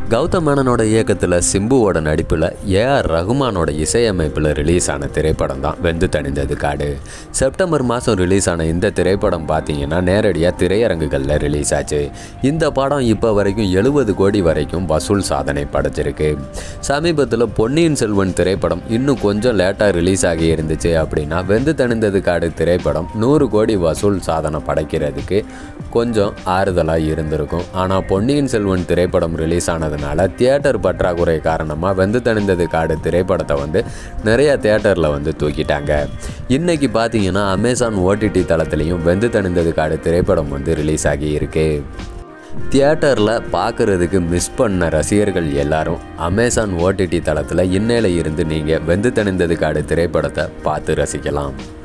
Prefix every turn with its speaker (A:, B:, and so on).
A: கௌதம் மேனனோட இயக்கத்தில் சிம்புவோட நடிப்பில் ஏஆர் ரகுமானோட இசையமைப்பில் ரிலீஸ் ஆன திரைப்படம் தான் வெந்து தணிந்தது காடு செப்டம்பர் மாதம் ரிலீஸ் ஆன இந்த திரைப்படம் பார்த்தீங்கன்னா நேரடியாக திரையரங்குகளில் ரிலீஸ் ஆச்சு இந்த படம் இப்போ வரைக்கும் எழுபது கோடி வரைக்கும் வசூல் சாதனை படைச்சிருக்கு சமீபத்தில் பொன்னியின் செல்வன் திரைப்படம் இன்னும் கொஞ்சம் லேட்டாக ரிலீஸ் ஆகி இருந்துச்சு அப்படின்னா வெந்து தணிந்தது காடு திரைப்படம் நூறு கோடி வசூல் சாதனை படைக்கிறதுக்கு கொஞ்சம் ஆறுதலாக இருந்திருக்கும் ஆனால் பொன்னியின் செல்வன் திரைப்படம் ரிலீஸ் ஆனதுனால தியேட்டர் பற்றாக்குறை காரணமாக வெந்து தணிந்தது காடு திரைப்படத்தை வந்து நிறைய தியேட்டரில் வந்து தூக்கிட்டாங்க இன்னைக்கு பார்த்தீங்கன்னா அமேசான் ஓடிடி தளத்துலேயும் வெந்து தணிந்தது காடு திரைப்படம் வந்து ரிலீஸ் ஆகி இருக்கு தியேட்டரில் பார்க்குறதுக்கு மிஸ் பண்ண ரசிகர்கள் எல்லாரும் அமேசான் ஓடிடி தளத்தில் இன்னையில இருந்து நீங்கள் வெந்து தணிந்தது காடு திரைப்படத்தை பார்த்து ரசிக்கலாம்